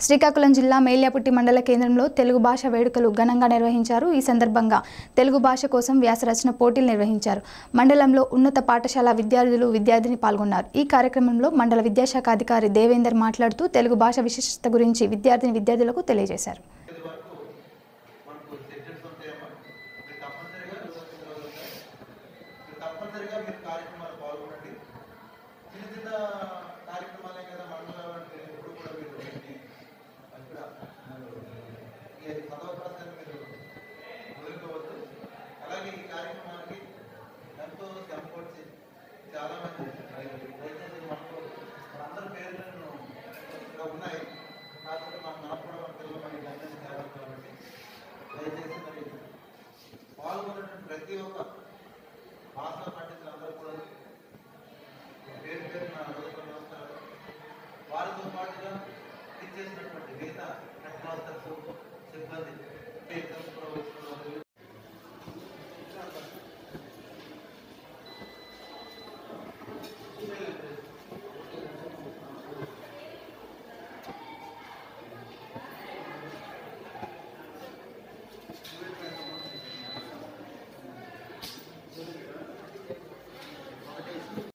శ్రీకాకుళం జిల్లా మేల్యాపుట్టి మండల కేంద్రంలో తెలుగు భాష వేడుకలు ఘనంగా నిర్వహించారు ఈ సందర్భంగా తెలుగు భాష కోసం వ్యాసరచన పోటీలు నిర్వహించారు మండలంలో ఉన్నత పాఠశాల విద్యార్థులు విద్యార్థిని పాల్గొన్నారు ఈ కార్యక్రమంలో మండల విద్యాశాఖ అధికారి దేవేందర్ మాట్లాడుతూ తెలుగు భాష విశిష్టత గురించి విద్యార్థిని విద్యార్థులకు తెలియజేశారు మనకు సెక్షన్స్ ఉంటాయమ్మా మీరు తప్పనిసరిగా మీరు తప్పనిసరిగా మీరు కార్యక్రమాలు పాల్గొనండి చిన్న చిన్న కార్యక్రమాలే కదా మండలం అంటే ఎప్పుడు కూడా మీరు వీటిని ఇక్కడ ఈ సదవకాశాన్ని మీరు వదులుకోవద్దు అలాగే ఈ కార్యక్రమానికి ఎంతో శ్రమపడిచి చాలా మంది దయచేసి మనకు అందరి పేర్లను ఇక్కడ ఉన్నాయి కాకపోతే మనం మనకు కూడా మన పిల్లలు మనకి అందరికీ తేవాలి కాబట్టి దయచేసి మరి పాల్గొన్నటువంటి ప్రతి ఒక్క భాషా పండితులు అందరూ కూడా పేరు పేరు నా హృదయ నమస్కారాలు వారితో పాటుగా ఇచ్చేసినటువంటి మిగతా హెడ్ మాస్టర్స్ సిబ్బంది ఎగ్జామ్స్ కూడా వచ్చిన వాళ్ళు